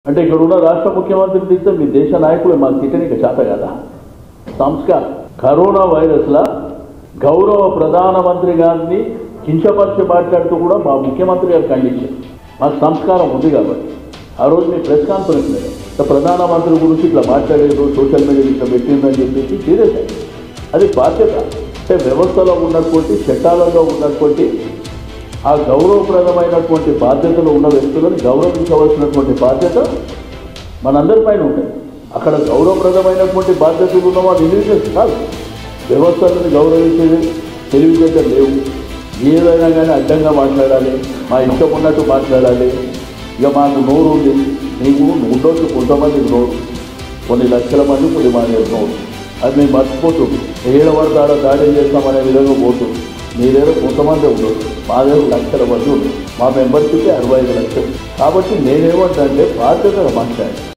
అంటే ఇక్కడ ఉన్న రాష్ట్ర ముఖ్యమంత్రి తీస్తే మీ దేశ నాయకులు మాకు తిట్టనిక చేత కదా సంస్కారం కరోనా వైరస్లా గౌరవ ప్రధానమంత్రి గారిని కించపరిచి మాట్లాడుతూ కూడా మా ముఖ్యమంత్రి గారు ఖండించారు మాకు సంస్కారం ఉంది కాబట్టి ఆ రోజు మీ ప్రెస్ కాన్ఫరెన్స్ మీద ఇట్లా ప్రధానమంత్రి గురించి ఇట్లా మాట్లాడేది సోషల్ మీడియా ఇట్లా పెట్టిందని చెప్పేసి సీరియస్ అయ్యింది అది బాధ్యత అంటే వ్యవస్థలో ఉన్నటువంటి చట్టాలలో ఉన్నటువంటి ఆ గౌరవప్రదమైనటువంటి బాధ్యతలు ఉన్న వ్యక్తులను గౌరవించవలసినటువంటి బాధ్యత మనందరిపైన ఉంటుంది అక్కడ గౌరవప్రదమైనటువంటి బాధ్యతలు ఉన్న వాళ్ళు ఇండివిజువల్స్ కాదు వ్యవస్థలను గౌరవించేది తెలివితేటలు లేవు ఏదైనా కానీ అడ్డంగా మాట్లాడాలి మా ఇష్టం ఉన్నట్టు మాట్లాడాలి ఇక మాకు నోరు ఉంది నీకు ఉండొచ్చు కొంతమంది నోరు కొన్ని లక్షల మంది కొన్ని మంది నోరు అది మేము మర్చిపోతుంది ఏడ పడతాడో దాడి చేస్తామనే విధంగా పోతుంది మీ దగ్గర కొంతమంది ఉండదు మా దగ్గర లక్షల మంది ఉండదు మా మెంబర్షిప్ అరవై ఐదు లక్షలు కాబట్టి నేనేమంటే బాధ్యతగా మాట్లాడాలి